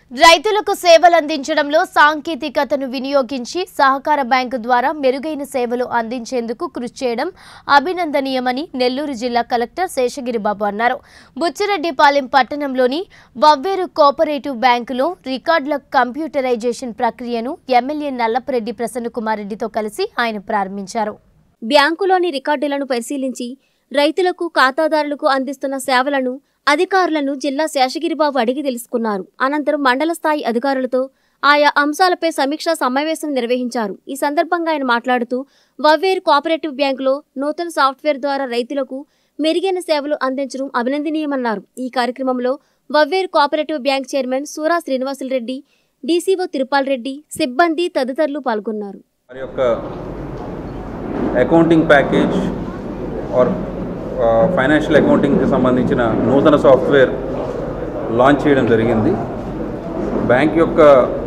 రైతులకు సేవలు అందించడంలో సాంకేతికతను వినియోగించి సహకార బ్యాంకు ద్వారా మెరుగైన సేవలు అందించేందుకు కృషి చేయడం అభినందనీయమని నెల్లూరు జిల్లా కలెక్టర్ శేషగిరిబాబు అన్నారు బుచ్చిరెడ్డిపాలెం పట్టణంలోని వవ్వేరు కోఆపరేటివ్ బ్యాంకులో రికార్డుల కంప్యూటరైజేషన్ ప్రక్రియను ఎమ్మెల్యే నల్లపరెడ్డి ప్రసన్నకుమార్ రెడ్డితో కలిసి ఆయన ప్రారంభించారు బ్యాంకులోని రికార్డులను పరిశీలించి రైతులకు ఖాతాదారులకు అందిస్తున్న సేవలను అధికారులను జిల్లా శేషగిరిబాబు అడిగి తెలుసుకున్నారు అనంతరం మండల స్థాయి అధికారులతో ఆయా అంశాలపై సమీక్షా సమావేశం నిర్వహించారు ఈ సందర్భంగా ఆయన మాట్లాడుతూ వవ్వేరు కోఆపరేటివ్ బ్యాంకులో నూతన సాఫ్ట్వేర్ ద్వారా రైతులకు మెరుగైన సేవలు అందించడం అభినందనీయమన్నారు ఈ కార్యక్రమంలో Vavveru cooperative bank chairman Sura Srinivasulu Reddy DCO Tirupal Reddy సిబ్బంది తదితరులు పాల్గొన్నారు వారి యొక్క అకౌంటింగ్ ప్యాకేజ్ ఆర్ ఫైనాన్షియల్ అకౌంటింగ్కి సంబంధించిన నూతన సాఫ్ట్వేర్ లాంచ్ చేయడం జరిగింది బ్యాంక్ యొక్క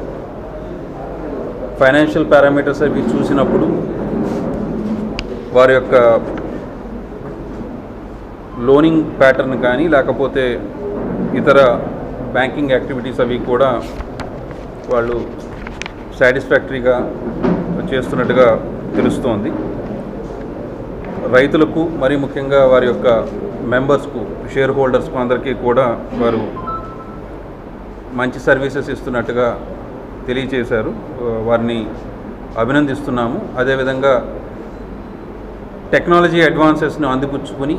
ఫైనాన్షియల్ పారామీటర్స్ అవి చూసినప్పుడు వారి యొక్క లోనింగ్ ప్యాటర్న్ కానీ లేకపోతే ఇతర బ్యాంకింగ్ యాక్టివిటీస్ అవి కూడా వాళ్ళు సాటిస్ఫాక్టరీగా చేస్తున్నట్టుగా తెలుస్తోంది రైతులకు మరి ముఖ్యంగా వారి యొక్క మెంబర్స్కు షేర్ హోల్డర్స్కు అందరికీ కూడా వారు మంచి సర్వీసెస్ ఇస్తున్నట్టుగా తెలియచేశారు వారిని అభినందిస్తున్నాము అదేవిధంగా టెక్నాలజీ అడ్వాన్సెస్ను అందిపుచ్చుకుని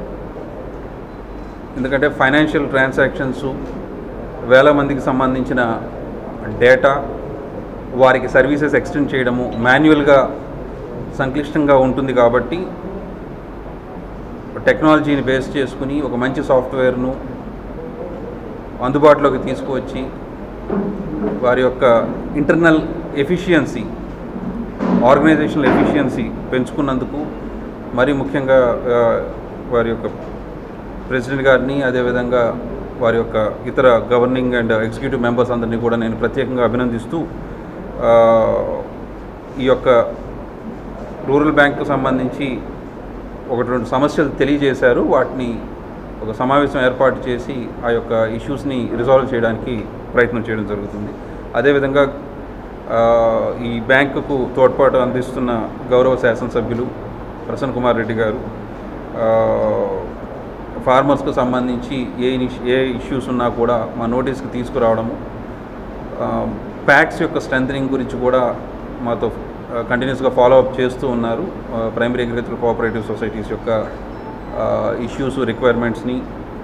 ఎందుకంటే ఫైనాన్షియల్ ట్రాన్సాక్షన్స్ వేల మందికి సంబంధించిన డేటా వారికి సర్వీసెస్ ఎక్స్టెండ్ చేయడము మాన్యువల్గా సంక్లిష్టంగా ఉంటుంది కాబట్టి టెక్నాలజీని బేస్ చేసుకుని ఒక మంచి సాఫ్ట్వేర్ను అందుబాటులోకి తీసుకువచ్చి వారి యొక్క ఇంటర్నల్ ఎఫిషియన్సీ ఆర్గనైజేషనల్ ఎఫిషియన్సీ పెంచుకున్నందుకు మరి ముఖ్యంగా ఆ, వారి యొక్క ప్రెసిడెంట్ గారిని అదేవిధంగా వారి యొక్క ఇతర గవర్నింగ్ అండ్ ఎగ్జిక్యూటివ్ మెంబర్స్ అందరినీ కూడా నేను ప్రత్యేకంగా అభినందిస్తూ ఆ, ఈ యొక్క రూరల్ బ్యాంకు సంబంధించి ఒకటి రెండు సమస్యలు తెలియజేశారు వాటిని ఒక సమావేశం ఏర్పాటు చేసి ఆ యొక్క ఇష్యూస్ని రిజాల్వ్ చేయడానికి ప్రయత్నం చేయడం జరుగుతుంది అదేవిధంగా ఆ, ఈ బ్యాంకుకు తోడ్పాటు అందిస్తున్న గౌరవ శాసనసభ్యులు ప్రసన్న కుమార్ రెడ్డి గారు ఆ, ఫార్మర్స్కు సంబంధించి ఏ ఇనిష్- ఏ ఇష్యూస్ ఉన్నా కూడా మా నోటీస్కి తీసుకురావడము ప్యాక్స్ యొక్క స్ట్రెంథనింగ్ గురించి కూడా మాతో కంటిన్యూస్గా ఫాలో అప్ చేస్తూ ఉన్నారు ప్రైమరీ అగ్రికల్చర్ కోఆపరేటివ్ సొసైటీస్ యొక్క ఇష్యూస్ రిక్వైర్మెంట్స్ని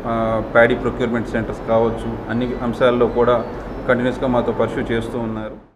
ప్యాడీ ప్రొక్యూర్మెంట్ సెంటర్స్ కావచ్చు అన్ని అంశాల్లో కూడా కంటిన్యూస్గా మాతో పర్ష్యూ చేస్తూ ఉన్నారు